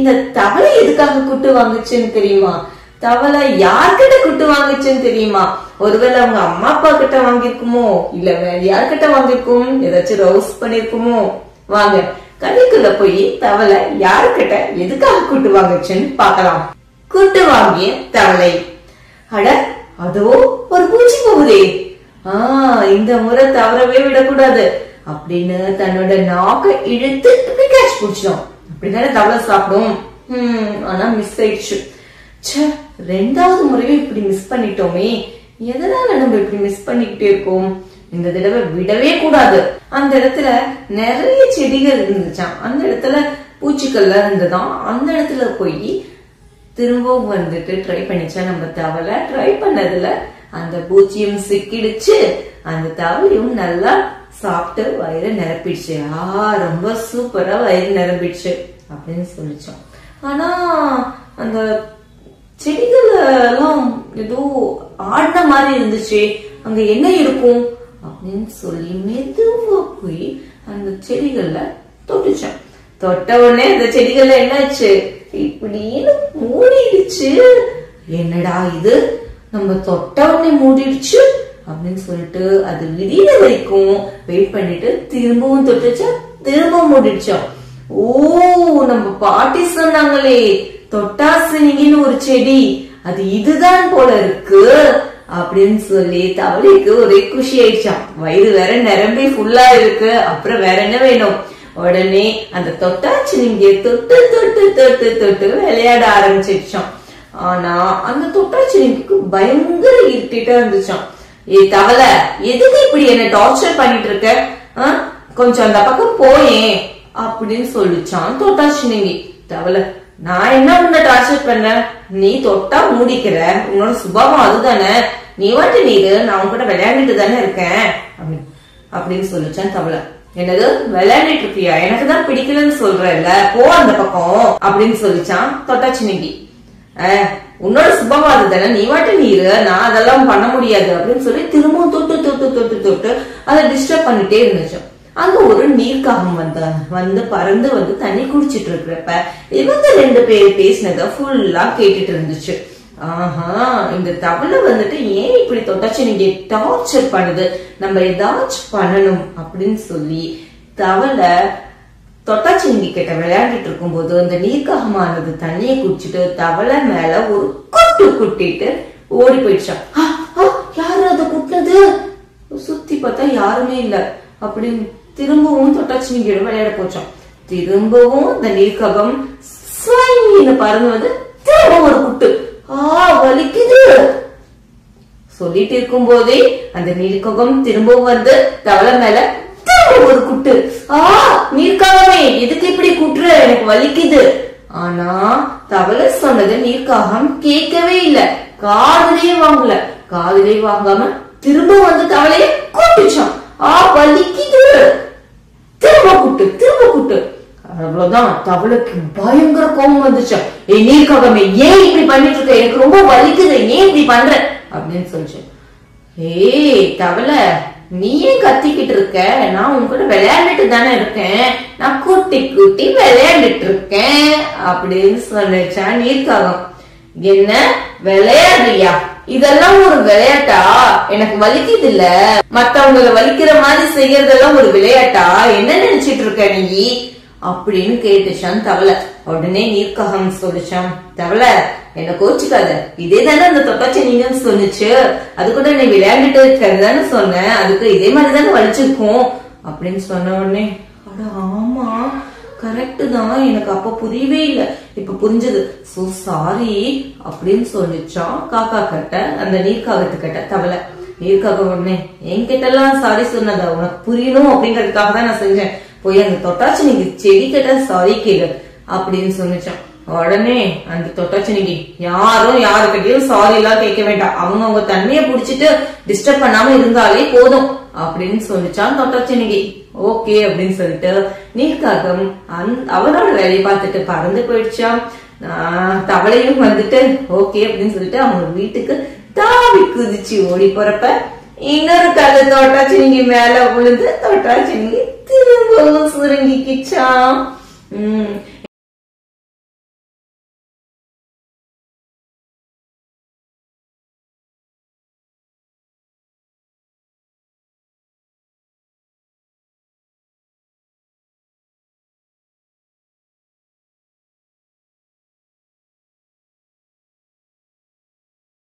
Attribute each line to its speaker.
Speaker 1: இந்த தவளை எதுக்காக குட்டு வாங்குச்சுன்னு தெரியுமா தவளை யார்கிட்ட குட்டு வாங்குச்சுன்னு தெரியுமா ஒருவேளை அவங்க அம்மா அப்பா கிட்ட வாங்கிருக்குமோ இல்ல வேற யார்கிட்ட வாங்கிருக்கும் ஏதாச்சும் ரவுஸ் பண்ணிருக்குமோ வாங்க கதைக்குள்ள போய் தவளை யாருக்கிட்ட எதுக்காக குட்டு வாங்குச்சுன்னு பார்க்கலாம் குட்டு வாங்கிய தவளை அட அதோ ஒரு பூச்சி போகுதே ஆஹ் இந்த முறை தவறவே விடக்கூடாது அப்படின்னு தன்னோட நாக்கை இழுத்து இப்படி கேட்ச் பிடிச்சிடும் அப்படிதானே தவளை சாப்பிடும் ஹம் ஆனா மிஸ் ஆயிடுச்சு ச்சே ரெண்டாவது முறையும் இப்படி மிஸ் பண்ணிட்டோமே எதனால நம்ம இப்படி மிஸ் பண்ணிக்கிட்டே இருக்கோம் இந்த தடவை விடவே கூடாது அந்த இடத்துல நிறைய செடிகள் இருந்துச்சாம் அந்த இடத்துல பூச்சிக்கள்லாம் இருந்ததாம் அந்த இடத்துல போய் திரும்பவும் வந்துட்டு ட்ரை பண்ணிச்சா நம்ம தவளை ட்ரை பண்ணதுல அந்த பூச்சியும் சிக்கிடுச்சு அந்த தவளையும் நல்லா சாப்பிட்டு வயிறு நிரப்பிடுச்சு ஆ ரொம்ப சூப்பரா வயிறு நிரம்பிடுச்சு அப்படின்னு சொல்லிச்சோம் ஆனா அந்த செடிகள் எல்லாம் ஏதோ ஆடின மாதிரி இருந்துச்சு அங்க என்ன இருக்கும் அப்படின்னு சொல்லி மெதுவா போய் அந்த செடிகள்ல தொட்டுச்சான் தொட்ட உடனே அந்த செடிகள்ல என்னாச்சு இப்படின்னு மூடிடுச்சு என்னடா இது நம்ம தொட்ட உடனே மூடிடுச்சு அப்படின்னு சொல்லிட்டு அது விடிய வரைக்கும் வெயிட் பண்ணிட்டு திரும்பவும் தொட்டுச்சா திரும்பவும் மூடிடுச்சோம் ஓ நம்ம பாட்டி சொன்னாங்களே தொட்டாசினிங்கின்னு ஒரு செடி அது இதுதான் போல இருக்கு அப்படின்னு சொல்லி தவளைக்கு ஒரே குஷி ஆயிடுச்சாம் வயிறு வேற நிரம்பி ஃபுல்லா இருக்கு அப்புறம் வேற என்ன வேணும் உடனே அந்த தொட்டாச்சினிங்க தொட்டு தொட்டு தொட்டு தொட்டு விளையாட ஆரம்பிச்சிடுச்சாம் ஆனா அந்த தொட்டாச்சினிக்கு பயங்கர இருட்டிட்டா இருந்துச்சாம் ஏ தவளை எதுக்கு இப்படி என்ன டார்ச்சர் பண்ணிட்டு இருக்க ஆ? கொஞ்சம் அந்த பக்கம் போயேன் அப்படின்னு சொல்லிச்சான் தொட்டாச்சினிங்கி தவளை நான் என்ன உன்னை டார்ச்சர் பண்ண நீ தொட்டா மூடிக்கிற உன்னோட சுபாவம் அதுதானே நீ வாட்டு நீரு நான் உன் கூட விளையாண்டுட்டு தானே இருக்கேன் அப்படின்னு அப்படின்னு சொல்லிச்சான் தவளை என்னது விளையாடிட்டு இருக்கியா எனக்கு தான் பிடிக்கலன்னு சொல்றேன்ல போ அந்த பக்கம் அப்படின்னு சொல்லிச்சான் தொட்டாச்சினிங்கி அஹ், உன்னோட சுபமா தானே நீ வாட்டு நீரு நான் அதெல்லாம் பண்ண முடியாது அப்படின்னு சொல்லி திரும்பவும் தொட்டு தொட்டு தொட்டு தொட்டு அதை டிஸ்டர்ப் பண்ணிட்டே இருந்துச்சோம் அங்க ஒரு நீர்க்காகம் வந்த வந்து பறந்து வந்து தண்ணி குடிச்சிட்டு இருக்கிறப்ப இவங்க ரெண்டு பேர் பேசினத ஃபுல்லா கேட்டுட்டு இருந்துச்சு ஆஹா இந்த தவளை வந்துட்டு ஏன் இப்படி தொட்டாச்சு நீங்க டார்ச்சர் பண்ணுது நம்ம ஏதாச்சும் பண்ணணும் அப்படின்னு சொல்லி தவளை தொட்டாச்சிங்கி கிட்ட விளையாடிட்டு இருக்கும்போது அந்த நீர்க்காகமானது தண்ணியை குடிச்சிட்டு தவளை மேல ஒரு கொட்டு குட்டிட்டு ஓடி போயிடுச்சான் ஆ, ஆ, யாரு அதை குட்டினது சுத்தி பார்த்தா யாருமே இல்ல அப்படின்னு திரும்பவும் தொட்டாச்சிங்கியோட விளையாட போச்சான் திரும்பவும் அந்த நீர்க்காகம் ஸ்வைன்னு பறந்து வந்து திரும்ப ஒரு குட்டு ஆ வலிக்குது சொல்லிட்டு இருக்கும் போதே அந்த நீர்க்ககம் திரும்பவும் வந்து தவளை மேல திரும்ப ஒரு குட்டு ஆ நீர்க்காகமே எதுக்கு இப்படி குட்டுற எனக்கு வலிக்குது ஆனா தவளை சொன்னது நீர்க்காகம் கேட்கவே இல்ல காதுலயே வாங்கல காதுலயே வாங்காம திரும்ப வந்து தவளைய கூட்டுச்சான் ஆ வலிக்குது திரும்ப கூட்டு திரும்ப கூட்டு அவ்வளவுதான் தவளைக்கு பயங்கர கோபம் வந்துச்சு ஏய் நீர்க்காகமே ஏன் இப்படி பண்ணிட்டு இருக்க எனக்கு ரொம்ப வலிக்குது ஏன் இப்படி பண்ற அப்படின்னு சொல்லிச்சு ஏய் தவளை நீ ஏன் கத்திக்கிட்டு இருக்க நான் உன் கூட விளையாண்டுட்டு தானே இருக்கேன் நான் கூட்டி கூட்டி விளையாண்டுட்டு இருக்கேன் அப்படின்னு சொல்லிச்சா நீர்க்காகம் என்ன விளையாடுறியா இதெல்லாம் ஒரு விளையாட்டா எனக்கு வலிக்குது இல்ல மத்தவங்கள வலிக்கிற மாதிரி செய்யறதெல்லாம் ஒரு விளையாட்டா என்ன நினைச்சிட்டு இருக்க நீ அப்படின்னு கேட்டுச்சான் தவளை உடனே நீர்க்காகம் சொல்லிச்சான் தவளை என்ன கோச்சுக்காத இதே தானே அந்த தொட்டாச்சி நீங்க சொன்னுச்சு அது கூட நீ விளையாண்டுட்டு இருக்கிறது தானே சொன்னேன் அதுக்கு இதே மாதிரி தானே வலிச்சிருக்கும் அப்படின்னு சொன்ன உடனே அட ஆமா கரெக்ட் தான் எனக்கு அப்ப புரியவே இல்ல இப்ப புரிஞ்சது சோ சாரி அப்படின்னு சொல்லிச்சான் காக்கா கிட்ட அந்த நீர்க்காகத்து கிட்ட தவளை நீர்க்காக உடனே என்கிட்ட எல்லாம் சாரி சொன்னதா உனக்கு புரியணும் அப்படிங்கறதுக்காக தான் நான் செஞ்சேன் போய் அந்த தொட்டாச்சி நீங்க செடி கிட்ட சாரி கேளு அப்படின்னு சொன்னிச்சான் உடனே அந்த தொட்டாச்சினிக்கு யாரும் யாருக்கிட்டையும் சாரி எல்லாம் கேட்க வேண்டாம் அவங்க அவங்க தண்ணிய புடிச்சிட்டு டிஸ்டர்ப் பண்ணாம இருந்தாலே போதும் அப்படின்னு சொல்லிச்சான் தொட்டாச்சினிக்கு ஓகே அப்படின்னு சொல்லிட்டு நீர்க்காகம் அந்- அவனோட வேலையை பார்த்துட்டு பறந்து போயிடுச்சான் ஆஹ் தவளையும் வந்துட்டு ஓகே அப்படின்னு சொல்லிட்டு அவங்க வீட்டுக்கு தாவி குதிச்சு ஓடி போறப்ப இன்னொரு கல்லு தொட்டாச்சினிக்கு மேல விழுந்து தொட்டாச்சினிக்கு திரும்பவும் சுருங்கிக்கிச்சான் உம்